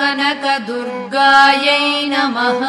కనకదుర్గాయై నమః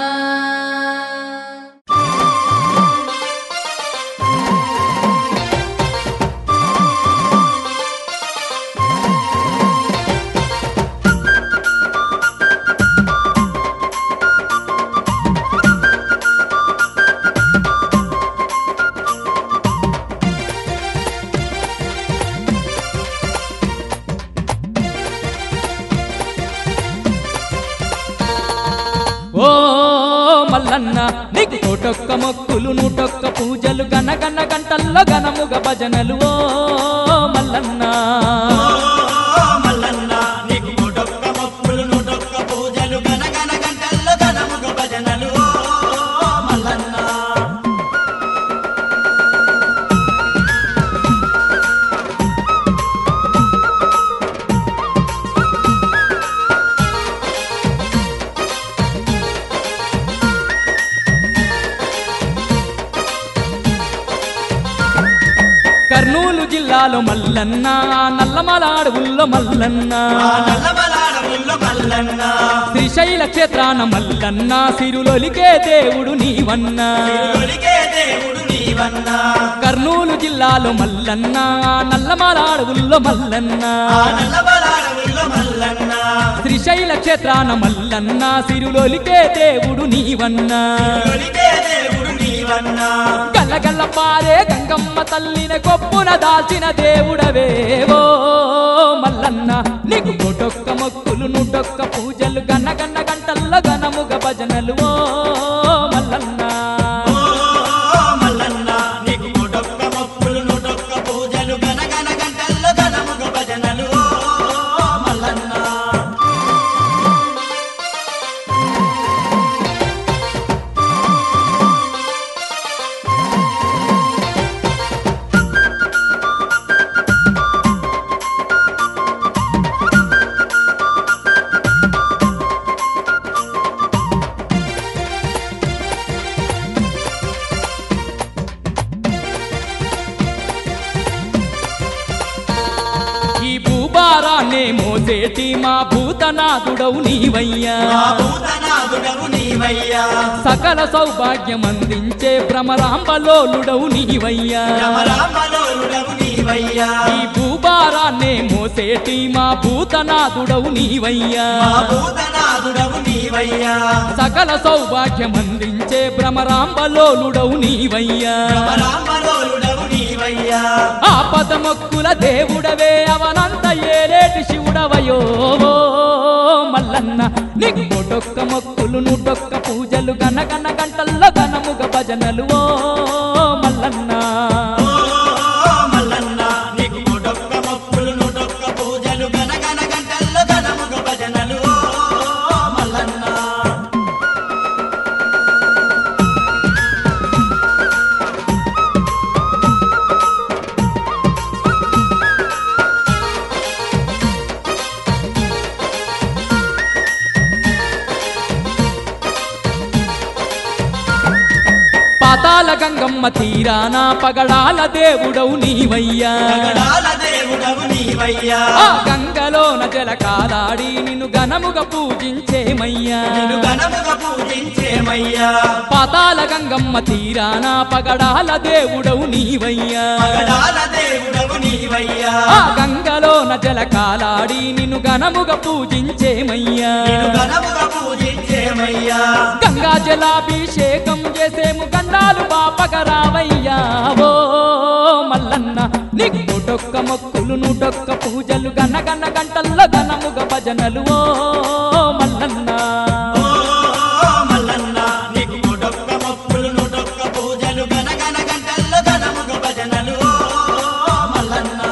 ఓ మల్లన్న నీకు నూటొక్క మొక్కులు నూటొక్క పూజలు గన గన గంటల్లో గనముగ భజనలు ఓ మల్లన్న మల్లన్న నీకు నూటొక్క మొక్కులు నూటొక్క పూజలు గనగన గంటల్లో గనముగ భజనలు ఓ మల్లన్న కర్నూలు జిల్లాలో మల్లన్న నల్లమల అడవుల్లో మల్లన్న ఆ నల్లమలాడవుల్లో మల్లన్న శ్రీశైల క్షేత్రాన మల్లన్న సిరులొలికే దేవుడు నీవన్నా ఒలిగే దేవుడు నీవన్నా కర్నూలు జిల్లాలో మల్లన్న నల్లమల అడవుల్లో మల్లన్న ఆ నల్లమలాడవుల్లో మల్లన్న శ్రీశైల క్షేత్రాన మల్లన్న సిరులొలికే దేవుడు నీవన్నా ఒలిగే దేవుడు నీవన్నా గల్లగల్ల పారే గంగమ్మ తల్లిన కొప్పున దాల్చిన దేవుడవేవో మల్లన్న నీకు నూటొక్క మొక్కులు నూటొక్క పూజలు గన్న గన్న గంటల్లో గనముగ భజనలు ఓ మల్లన్న ఓ మల్లన్న నీకు నూటొక్క మొక్కులు నూటొక్క పూజలు గనగన గంటల్లో గనముగ భజనలు ఓ మల్లన్న ఈ భూభారాన్నే మోసేటి మా భూతనాథుడవు నీవయ్యా మా భూతనాథుడవు నీవయ్యా సకల సౌభాగ్యం అందించే భ్రమరాంబలోలుడవు నీవయ్యా రమరామలోరుడవు నీవయ్యా ఈ భూభారాన్నే మోసేటి మా భూతనాథుడవు నీవయ్యా మా భూతనాథుడవు నీవయ్యా సకల సౌభాగ్యం అందించే భ్రమరాంబలోలుడవు నీవయ్యా రమరామలోరుడవు నీవయ్యా ఆపద మొక్కుల దేవుడవే అవనంత ఏలేటి శివుడవయో ఓ మల్లన్న నీకు నూటొక్క మొక్కులు నూటొక్క పూజలు గన గన గంటల్లో గనముగ భజనలు ఓ మల్లన్న ఓ మల్లన్న నీకు నూటొక్క మొక్కులు నూటొక్క పూజలు గనగన గంటల్లో గనముగ భజనలు ఓ మల్లన్న పాతాల గంగమ్మ తీరాన పగడాల దేవుడవు నీవయ్యా పగడాల దేవుడవు నీవయ్యా ఆ గంగలోన జల కాలాడి నిన్ను ఘనముగ పూజించేమయ్యా నిన్ను ఘనముగ పూజించేమయ్యా పాతాల గంగమ్మ తీరాన పగడాల దేవుడవు నీవయ్యా పగడాల దేవుడవు నీవయ్యా ఆ గంగలోన జల కాలాడి నిన్ను ఘనముగ పూజించేమయ్యా నిన్ను ఘనముగ పూజించేమయ్యా గంగా జలాభిషేకం చేసేము గండాలు బాపగరావయ్యా ఓ మల్లన్న నీకు నూటొక్క మొక్కులు నూటొక్క పూజలు గన గన గంటల్లో ఘనముగ భజనలు ఓ మల్లన్న ఓ మల్లన్న నీకు నూటొక్క మొక్కులు నూటొక్క పూజలు గనగన గంటల్లో ఘనముగ భజనలు ఓ మల్లన్న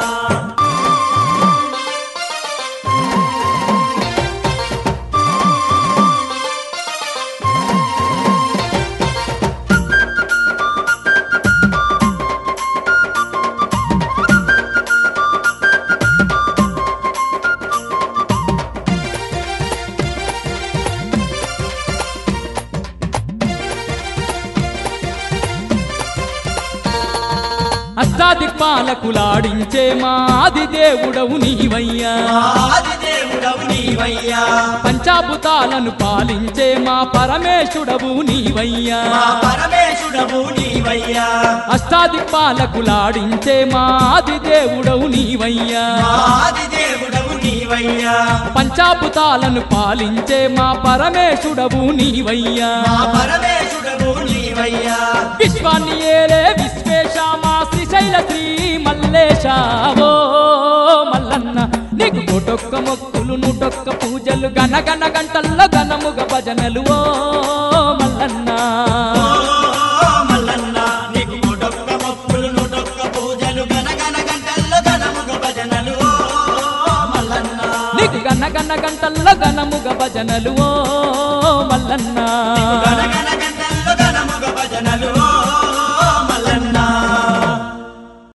అష్టాదిక్పాలకులాడించే మా ఆది దేవుడవు నీవయ్యా ఆది దేవుడవు నీవయ్యా నీవయ్యా పంచాభూతాలను పాలించే మా పరమేశుడవు నీవయ్యా మా పరమేశుడవు నీవయ్యా అష్టాదిక్పాలకులాడించే మా ఆది దేవుడవు నీవయ్యా మా ఆది దేవుడవు నీవయ్యా పంచాభూతాలను పాలించే మా పరమేశుడవు నీవయ్యా మా పరమేశుడవు నీవయ్యా విశ్వాన్ని ఏలే విశ్వేశ మా శ్రీశైల శ్రీ మల్లేశ ఓ మల్లన్న నీకు నూటొక్క మొక్కులు నూటొక్క పూజలు గన గన గంటల్లో గనముగ భజనలు ఓ మల్లన్న ఓ మల్లన్న నీకు నూటొక్క మొక్కులు నూటొక్క పూజలు గనగన గంటల్లో గనముగ భజనలు ఓ మల్లన్న నీకు గన గన గంటల్లో గనముగ భజనలు ఓ మల్లన్న గనగన